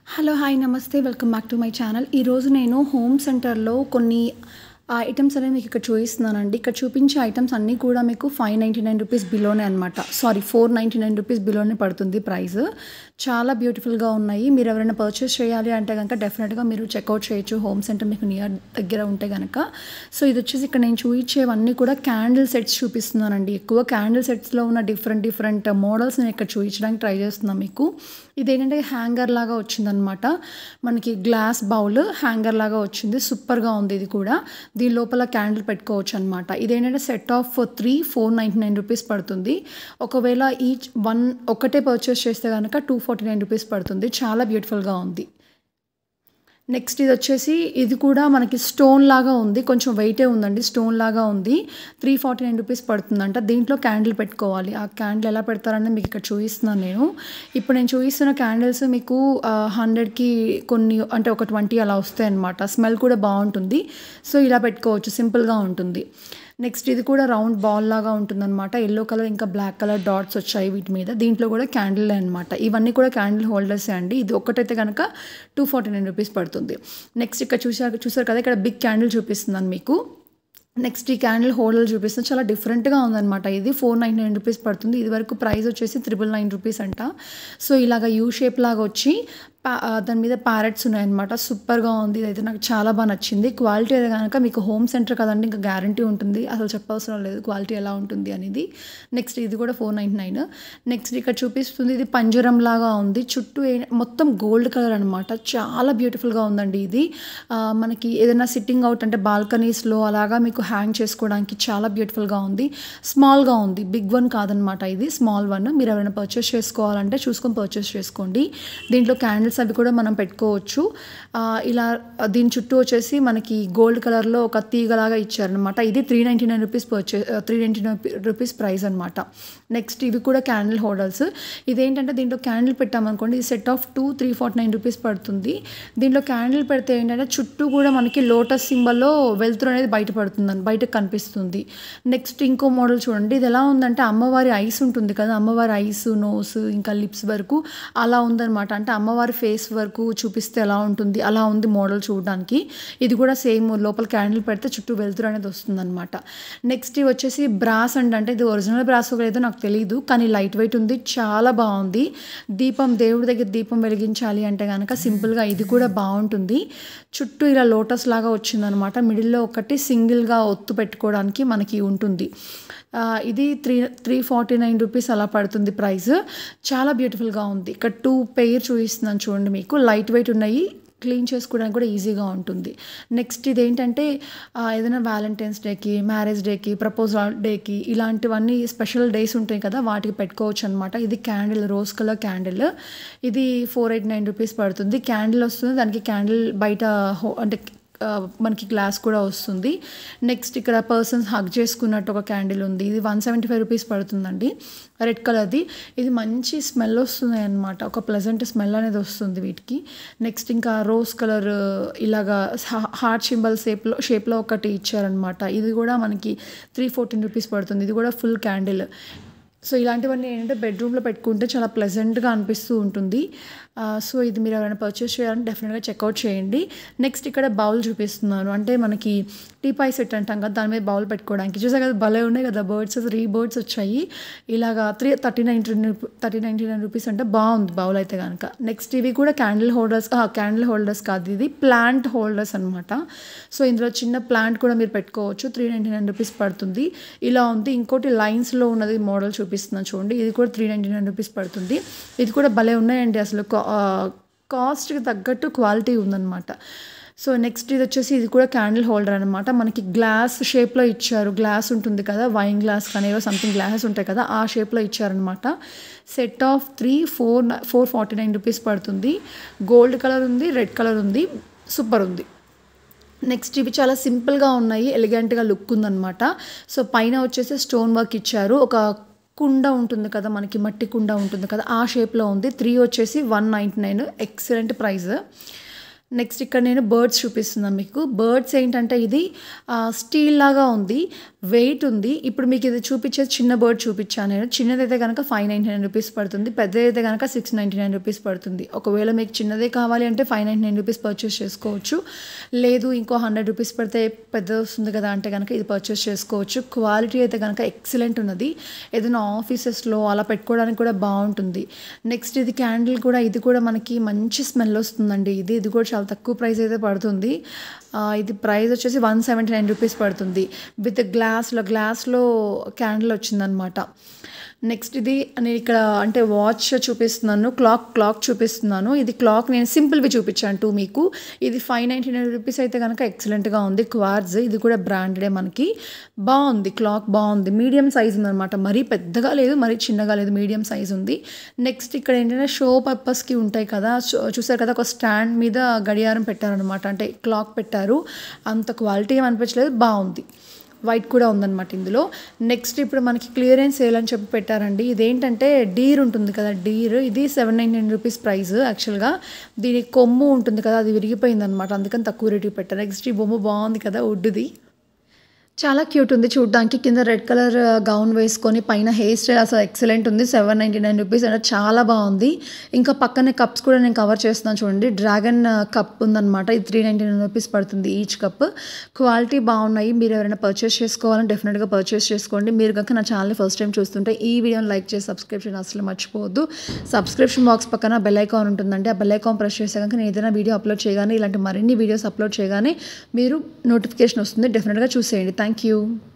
hello hi namaste welcome back to my channel ఈరోజు నేను home సెంటర్లో కొన్ని ఐటమ్స్ అనేవి మీకు ఇక్కడ చూపిస్తున్నానండి ఇక్కడ చూపించే ఐటమ్స్ అన్నీ కూడా మీకు ఫైవ్ నైంటీ నైన్ రూపీస్ బిలోనే అనమాట sorry four ninety nine rupees బిలోనే పడుతుంది ప్రైస్ చాలా బ్యూటిఫుల్గా ఉన్నాయి మీరు ఎవరైనా పర్చేస్ చేయాలి అంటే కనుక డెఫినెట్గా మీరు చెక్అవుట్ చేయొచ్చు హోమ్ సెంటర్ మీకు నియర్ దగ్గర ఉంటే కనుక సో ఇది వచ్చేసి ఇక్కడ నేను చూపించేవన్నీ కూడా క్యాండిల్ సెట్స్ చూపిస్తున్నానండి ఎక్కువ క్యాండిల్ సెట్స్లో ఉన్న డిఫరెంట్ డిఫరెంట్ మోడల్స్ నేను ఇక్కడ చూపించడానికి ట్రై చేస్తున్నాను మీకు ఇదేంటంటే హ్యాంగర్ లాగా వచ్చిందనమాట మనకి గ్లాస్ బౌల్ హ్యాంగర్ లాగా వచ్చింది సూపర్గా ఉంది ఇది కూడా దీని లోపల క్యాండిల్ పెట్టుకోవచ్చు అనమాట ఇదేంటంటే set of three four ninety nine rupees పడుతుంది ఒకవేళ ఈచ్ వన్ ఒకటే పర్చేస్ చేస్తే కనుక టూ ఫార్టీ నైన్ రూపీస్ పడుతుంది చాలా బ్యూటిఫుల్గా ఉంది నెక్స్ట్ ఇది వచ్చేసి ఇది కూడా మనకి స్టోన్ లాగా ఉంది కొంచెం వెయిటే ఉందండి స్టోన్ లాగా ఉంది త్రీ ఫార్టీ నైన్ రూపీస్ పడుతుందంట దీంట్లో క్యాండిల్ పెట్టుకోవాలి ఆ క్యాండిల్ ఎలా పెడతారని మీకు ఇక్కడ చూపిస్తున్నాను నేను ఇప్పుడు నేను చూపిస్తున్న క్యాండిల్స్ మీకు హండ్రెడ్కి కొన్ని అంటే ఒక ట్వంటీ అలా వస్తాయి అనమాట స్మెల్ కూడా బాగుంటుంది సో ఇలా పెట్టుకోవచ్చు సింపుల్గా ఉంటుంది నెక్స్ట్ ఇది కూడా రౌండ్ బాల్ లాగా ఉంటుందన్నమాట ఎల్లో కలర్ ఇంకా బ్లాక్ కలర్ డాట్స్ వచ్చాయి వీటి మీద దీంట్లో కూడా క్యాండిల్ అనమాట ఇవన్నీ కూడా క్యాండిల్ హోల్డర్సే అండి ఇది ఒక్కటైతే కనుక టూ ఫార్టీ నైన్ రూపీస్ పడుతుంది నెక్స్ట్ ఇక్కడ చూసారు చూసారు కదా ఇక్కడ బిగ్ క్యాండిల్ చూపిస్తున్నాను మీకు నెక్స్ట్ ఈ క్యాండిల్ హోల్డర్ చూపిస్తుంది చాలా డిఫరెంట్గా ఉందన్నమాట ఇది ఫోర్ నైంటీ నైన్ రూపీస్ పడుతుంది ఇది వరకు ప్రైస్ వచ్చేసి త్రిబుల్ నైన్ రూపీస్ అంట సో ఇలాగ యూ షేప్ లాగా వచ్చి దాని మీద ప్యారెట్స్ ఉన్నాయన్నమాట సూపర్గా ఉంది ఇదైతే నాకు చాలా బాగా నచ్చింది క్వాలిటీ అయితే కనుక మీకు హోమ్ సెంటర్ కదండి ఇంకా గ్యారంటీ ఉంటుంది అసలు చెప్పవసరం లేదు క్వాలిటీ ఎలా ఉంటుంది అనేది నెక్స్ట్ ఇది కూడా ఫోర్ నైంటీ నైన్ నెక్స్ట్ ఇక్కడ చూపిస్తుంది ఇది పంజరం లాగా ఉంది చుట్టూ మొత్తం గోల్డ్ కలర్ అనమాట చాలా బ్యూటిఫుల్గా ఉందండి ఇది మనకి ఏదైనా సిట్టింగ్ అవుట్ అంటే బాల్కనీస్లో అలాగా మీకు హ్యాంగ్ చేసుకోవడానికి చాలా బ్యూటిఫుల్గా ఉంది స్మాల్గా ఉంది బిగ్ వన్ కాదనమాట ఇది స్మాల్ వన్ మీరు ఎవరైనా పర్చేస్ చేసుకోవాలంటే చూసుకొని పర్చేస్ చేసుకోండి దీంట్లో క్యాండిల్స్ అవి కూడా మనం పెట్టుకోవచ్చు ఇలా దీని చుట్టూ వచ్చేసి మనకి గోల్డ్ కలర్లో ఒక తీగలాగా ఇచ్చారనమాట ఇది three ninety nine rupees purchase three ninety nine rupees price అనమాట నెక్స్ట్ ఇవి కూడా క్యాండిల్ హోల్డర్స్ ఇదేంటంటే దీంట్లో క్యాండిల్ పెట్టామనుకోండి ఇది set of two three forty nine rupees పడుతుంది దీంట్లో క్యాండిల్ పెడితే ఏంటంటే చుట్టూ కూడా మనకి లోటస్ సింబల్లో వెలుతురు అనేది బయటపడుతుంది బయటకు కనిపిస్తుంది నెక్స్ట్ ఇంకో మోడల్ చూడండి ఇది ఎలా ఉందంటే అమ్మవారి ఐస్ ఉంటుంది కదా అమ్మవారి ఐస్ నోస్ ఇంకా లిప్స్ వరకు అలా ఉందన్నమాట అంటే అమ్మవారి ఫేస్ వరకు చూపిస్తే ఎలా ఉంటుంది అలా ఉంది మోడల్ చూడడానికి ఇది కూడా సేమ్ లోపల క్యాండిల్ పెడితే చుట్టూ వెలుతురు అనేది వస్తుందన్నమాట నెక్స్ట్ ఇవి వచ్చేసి బ్రాస్ అండి అంటే ఇది ఒరిజినల్ బ్రాస్ లేదో నాకు తెలియదు కానీ లైట్ వెయిట్ ఉంది చాలా బాగుంది దీపం దేవుడి దగ్గర దీపం వెలిగించాలి అంటే కనుక సింపుల్గా ఇది కూడా బాగుంటుంది చుట్టూ ఇలా లోటస్ లాగా వచ్చిందనమాట మిడిల్లో ఒకటి సింగిల్గా ఒత్తు పెట్టుకోవడానికి మనకి ఉంటుంది ఇది three three forty nine rupees అలా పడుతుంది ప్రైస్ చాలా బ్యూటిఫుల్గా ఉంది ఇక్కడ టూ పెయిర్ చూపిస్తున్నాను చూడండి మీకు లైట్ వెయిట్ ఉన్నాయి క్లీన్ చేసుకోవడానికి కూడా ఈజీగా ఉంటుంది నెక్స్ట్ ఇదేంటంటే ఏదైనా వ్యాలంటైన్స్ డేకి మ్యారేజ్ డేకి ప్రపోజల్ డేకి ఇలాంటివన్నీ స్పెషల్ డేస్ ఉంటాయి కదా వాటికి పెట్టుకోవచ్చు అనమాట ఇది క్యాండిల్ రోజ్ కలర్ క్యాండిల్ ఇది ఫోర్ ఎయిట్ నైన్ రూపీస్ పడుతుంది క్యాండిల్ వస్తుంది దానికి క్యాండిల్ బయట అంటే మనకి గ్లాస్ కూడా వస్తుంది నెక్స్ట్ ఇక్కడ పర్సన్స్ హగ్ చేసుకున్నట్టు ఒక క్యాండిల్ ఉంది ఇది వన్ సెవెంటీ ఫైవ్ రూపీస్ పడుతుందండి రెడ్ కలర్ది ఇది మంచి స్మెల్ వస్తుంది అనమాట ఒక ప్లెజెంట్ స్మెల్ అనేది వస్తుంది వీటికి నెక్స్ట్ ఇంకా రోజ్ కలర్ ఇలాగా హార్ట్ సింబల్ షేప్లో షేప్లో ఒకటి ఇచ్చారనమాట ఇది కూడా మనకి త్రీ ఫోర్టీన్ రూపీస్ పడుతుంది ఇది కూడా ఫుల్ క్యాండిల్ సో ఇలాంటివన్నీ ఏంటంటే బెడ్రూమ్లో పెట్టుకుంటే చాలా ప్లెజెంట్గా అనిపిస్తూ ఉంటుంది సో ఇది మీరు ఎవరైనా పర్చేస్ చేయాలంటే డెఫినెట్గా చెక్అవుట్ చేయండి నెక్స్ట్ ఇక్కడ బౌల్ చూపిస్తున్నాను అంటే మనకి టీపాయ్ సెట్ అంటాం కదా దాని మీద బౌల్ పెట్టుకోవడానికి చూసా కదా భలే ఉన్నాయి కదా బర్డ్స్ త్రీ బర్డ్స్ వచ్చాయి ఇలాగా three thirty ninety thirty ninety nine rupees అంటే బాగుంది బౌల్ అయితే కనుక నెక్స్ట్ ఇవి కూడా క్యాండిల్ హోల్డర్స్ క్యాండిల్ హోల్డర్స్ కాదు ఇది ప్లాంట్ హోల్డర్స్ అనమాట సో ఇందులో చిన్న ప్లాంట్ కూడా మీరు పెట్టుకోవచ్చు త్రీ నైంటీ నైన్ రూపీస్ పడుతుంది ఇలా ఉంది ఇంకోటి లైన్స్లో ఉన్నది మోడల్ చూపిస్తున్నాను చూడండి ఇది కూడా త్రీ నైంటీ నైన్ రూపీస్ పడుతుంది ఇది కూడా భలే ఉన్నాయండి అసలు కాస్ట్కి తగ్గట్టు క్వాలిటీ ఉందన్నమాట సో నెక్స్ట్ ఇది వచ్చేసి ఇది కూడా క్యాండిల్ హోల్డర్ అనమాట మనకి గ్లాస్ షేప్లో ఇచ్చారు గ్లాస్ ఉంటుంది కదా వైన్ గ్లాస్ కానీ ఏవో సంథింగ్ గ్లాసెస్ ఉంటాయి కదా ఆ షేప్లో ఇచ్చారనమాట set of three four four forty nine rupees పడుతుంది గోల్డ్ కలర్ ఉంది రెడ్ కలర్ ఉంది సూపర్ ఉంది నెక్స్ట్ ఇవి చాలా సింపుల్గా ఉన్నాయి ఎలిగెంట్గా లుక్ ఉందన్నమాట సో పైన వచ్చేసి స్టోన్ వర్క్ ఇచ్చారు ఒక కుండ ఉంటుంది కదా మనకి మట్టి కుండ ఉంటుంది కదా ఆ షేప్లో ఉంది త్రీ వచ్చేసి one ninety nine excellent price next ఇక్కడ నేను బర్డ్స్ చూపిస్తున్నాను మీకు బర్డ్స్ ఏంటంటే ఇది స్టీల్ లాగా ఉంది వెయిట్ ఉంది ఇప్పుడు మీకు ఇది చూపించేది చిన్న బర్డ్ చూపించాను నేను చిన్నదైతే కనుక ఫైవ్ నైంటీ నైన్ రూపీస్ పడుతుంది పెద్దదైతే కనుక సిక్స్ నైంటీ నైన్ రూపీస్ పడుతుంది ఒకవేళ మీకు చిన్నదే కావాలి అంటే five ninety nine rupees purchase చేసుకోవచ్చు లేదు ఇంకో హండ్రెడ్ రూపీస్ పడితే పెద్దది వస్తుంది కదా అంటే కనుక ఇది పర్చేస్ చేసుకోవచ్చు క్వాలిటీ అయితే కనుక ఎక్సలెంట్ ఉన్నది ఏదైనా ఆఫీసెస్లో అలా పెట్టుకోవడానికి కూడా బాగుంటుంది నెక్స్ట్ ఇది క్యాండిల్ కూడా ఇది కూడా మనకి మంచి స్మెల్ వస్తుందండి ఇది ఇది కూడా చాలా తక్కువ ప్రైస్ అయితే పడుతుంది ఆ, ఇది ప్రైస్ వచ్చేసి వన్ సెవెంటీ నైన్ రూపీస్ పడుతుంది విత్ గ్లాస్లో గ్లాస్లో క్యాండిల్ వచ్చిందనమాట నెక్స్ట్ ఇది నేను ఇక్కడ అంటే వాచ్ చూపిస్తున్నాను క్లాక్ క్లాక్ చూపిస్తున్నాను ఇది క్లాక్ నేను సింపుల్వి చూపించాను టూ మీకు ఇది ఫైవ్ నైంటీ నైన్ రూపీస్ అయితే కనుక ఎక్సలెంట్గా ఉంది క్వార్జ్ ఇది కూడా బ్రాండెడే మనకి బాగుంది క్లాక్ బాగుంది మీడియం సైజ్ ఉందన్నమాట మరీ పెద్దగా లేదు మరీ చిన్నగా లేదు మీడియం సైజ్ ఉంది నెక్స్ట్ ఇక్కడ ఏంటంటే షో పర్పస్కి ఉంటాయి కదా చూ- చూసారు కదా ఒక స్టాండ్ మీద గడియారం పెట్టారనమాట అంటే క్లాక్ పెట్టారు అంత క్వాలిటీ ఏం అనిపించలేదు బాగుంది వైట్ కూడా ఉందన్నమాట ఇందులో నెక్స్ట్ ఇప్పుడు మనకి క్లియరెన్స్ సేల్ అని చెప్పి పెట్టారండి ఇదేంటంటే డీర్ ఉంటుంది కదా డీర్ ఇది seven nine nine rupees price యాక్చువల్గా దీని కొమ్ము ఉంటుంది కదా అది విరిగిపోయింది అనమాట అందుకని తక్కువ రేటుకి పెట్టారు నెక్స్ట్ ఈ బొమ్మ బాగుంది కదా వుడ్ది చాలా క్యూట్ ఉంది చూడడానికి కింద రెడ్ కలర్ గౌన్ వేసుకొని పైన హెయిర్ స్టైల్ అసలు ఎక్సలెంట్ ఉంది సెవెన్ నైంటీ నైన్ రూపీస్ అంటే చాలా బాగుంది ఇంకా పక్కనే కప్స్ కూడా నేను కవర్ చేస్తున్నాను చూడండి డ్రాగన్ కప్ ఉందన్నమాట ఇది త్రీ నైంటీ నైన్ రూపీస్ పడుతుంది ఈచ్ కప్ క్వాలిటీ బాగున్నాయి మీరు ఎవరైనా పర్చేస్ చేసుకోవాలని డెఫినెట్గా పర్చేస్ చేసుకోండి మీరు కనుక నా ఛానల్ ఫస్ట్ టైం చూస్తుంటే ఈ వీడియోని లైక్ చేసి సబ్స్క్రిప్షన్ అసలు మర్చిపోవద్దు సబ్స్క్రిప్షన్ బాక్స్ పక్కన బెల్ ఐకాన్ ఉంటుందండి ఆ బెల్ ఐకాన్ ప్రెస్ చేస్తే కనుక నేను ఏదైనా వీడియో అప్లోడ్ చేయగానే ఇలాంటి మరిన్ని వీడియోస్ అప్లోడ్ చేయగానే మీరు నోటిఫికేషన్ వస్తుంది డెఫినెట్గా చూసేయండి థ్యాంక్ యూ